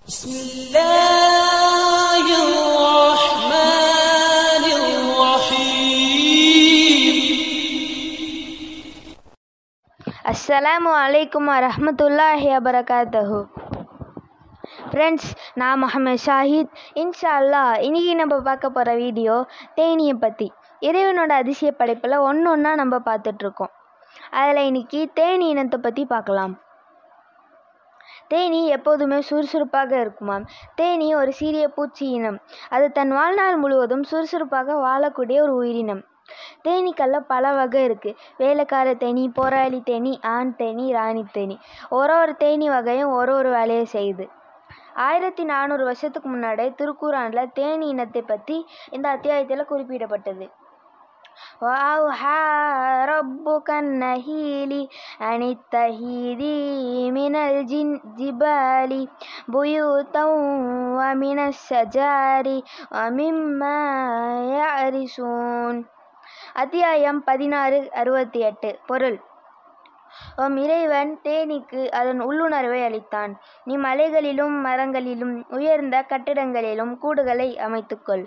بسم الله الرحمن الرحيم அஸ்ஸலாமு அலைக்கும் வரஹ்மத்துல்லாஹி வபரகாத்தஹு ஃப்ரெண்ட்ஸ் நான் முகமது ஷாஹித் இன்ஷா அல்லாஹ் இன்னைக்கு நம்ம பார்க்க போகிற வீடியோ தேனியை பற்றி இறைவனோட அதிசய படைப்பில் ஒன்று ஒன்றா நம்ம பார்த்துட்ருக்கோம் அதில் இன்னைக்கு தேனி இனத்தை பற்றி பார்க்கலாம் தேனி எப்போதுமே சுறுசுறுப்பாக இருக்குமாம் தேனி ஒரு சீரிய பூச்சி இனம் அது தன் வாழ்நாள் முழுவதும் சுறுசுறுப்பாக வாழக்கூடிய ஒரு உயிரினம் தேனீக்கல்ல பல வகை இருக்குது வேலைக்கார தேனி போராளி தேனி ஆண் தேனி ராணி தேனி ஒரு ஒரு தேனி வகையும் ஒரு ஒரு வேலையை செய்யுது ஆயிரத்தி நானூறு வருஷத்துக்கு முன்னாடி திருக்குறானில் தேனி இனத்தை பற்றி இந்த அத்தியாயத்தில் குறிப்பிடப்பட்டது وأوحى ربك النهيل أن اتخذي من الجبال بيوتا ومن الشجر ومما يعرشون அத்தியாயம் பதினாறு அறுபத்தி எட்டு பொருள் உம் இறைவன் தேனிக்கு அதன் உள்ளுணர்வை அளித்தான் நீ மலைகளிலும் மரங்களிலும் உயர்ந்த கட்டிடங்களிலும் கூடுகளை அமைத்துக்கொள்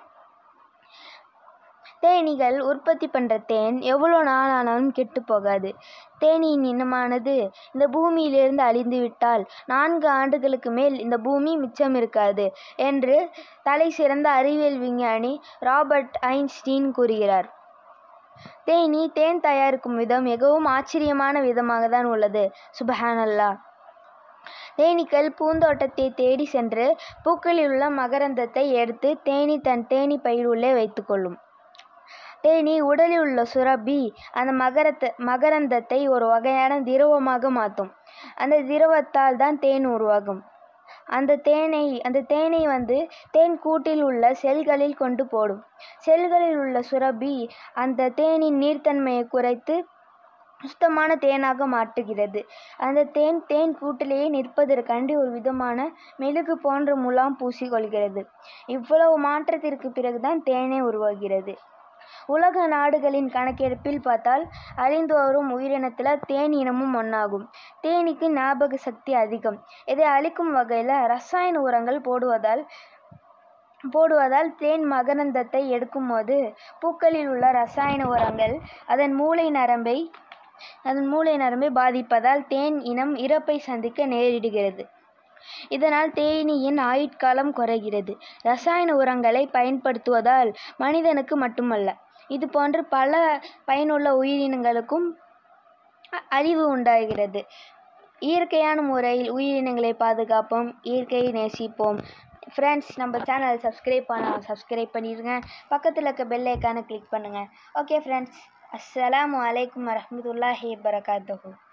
தேனீகள் உற்பத்தி பண்ணுற தேன் எவ்வளோ நாள் ஆனாலும் கெட்டு போகாது தேனியின் இனமானது இந்த பூமியிலிருந்து அழிந்து விட்டால் நான்கு ஆண்டுகளுக்கு மேல் இந்த பூமி மிச்சம் இருக்காது என்று தலை சிறந்த அறிவியல் விஞ்ஞானி ராபர்ட் ஐன்ஸ்டீன் கூறுகிறார் தேனி தேன் தயாரிக்கும் விதம் மிகவும் ஆச்சரியமான விதமாக தான் உள்ளது சுபஹானல்லா தேனீக்கள் பூந்தோட்டத்தை தேடி சென்று பூக்களில் உள்ள மகரந்தத்தை எடுத்து தேனி தன் தேனி பயிலுள்ளே வைத்துக்கொள்ளும் தேனி உடலில் உள்ள சுரபி அந்த மகரத்தை மகரந்தத்தை ஒரு வகையான திரவமாக மாற்றும் அந்த திரவத்தால் தான் தேன் உருவாகும் அந்த தேனை அந்த தேனை வந்து தேன் கூட்டில் உள்ள செல்களில் கொண்டு போடும் செல்களில் உள்ள சுரபி அந்த தேனின் நீர்த்தன்மையை குறைத்து சுத்தமான தேனாக மாற்றுகிறது அந்த தேன் தேன் கூட்டிலேயே நிற்பதற்காண்டி ஒரு விதமான மெழுகு போன்ற முலாம் பூசிக்கொள்கிறது இவ்வளவு மாற்றத்திற்கு பிறகுதான் தேனே உருவாகிறது உலக நாடுகளின் கணக்கெடுப்பில் பார்த்தால் அழிந்து வரும் உயிரினத்தில் தேன் இனமும் ஒன்றாகும் தேனீக்கு ஞாபக சக்தி அதிகம் இதை அழிக்கும் வகையில் ரசாயன உரங்கள் போடுவதால் போடுவதால் தேன் மகரந்தத்தை எடுக்கும்போது பூக்களில் உள்ள ரசாயன உரங்கள் அதன் மூளை நரம்பை அதன் மூளை நரம்பை பாதிப்பதால் தேன் இனம் இறப்பை சந்திக்க நேரிடுகிறது இதனால் தேனீயின் ஆயுட்காலம் குறைகிறது ரசாயன உரங்களை பயன்படுத்துவதால் மனிதனுக்கு மட்டுமல்ல இது போன்று பல பயனுள்ள உயிரினங்களுக்கும் அழிவு உண்டாகிறது இயற்கையான முறையில் உயிரினங்களை பாதுகாப்போம் இயற்கையை நேசிப்போம் ஃப்ரெண்ட்ஸ் நம்ம சேனலை சப்ஸ்கிரைப் பண்ண சப்ஸ்கிரைப் பண்ணிடுங்க பக்கத்தில் இருக்க பெல் ஐக்கானை கிளிக் பண்ணுங்கள் ஓகே ஃப்ரெண்ட்ஸ் அஸ்ஸலாமு அலைக்கும் வரமத்துல்லாஹி வரகாத்துஹூ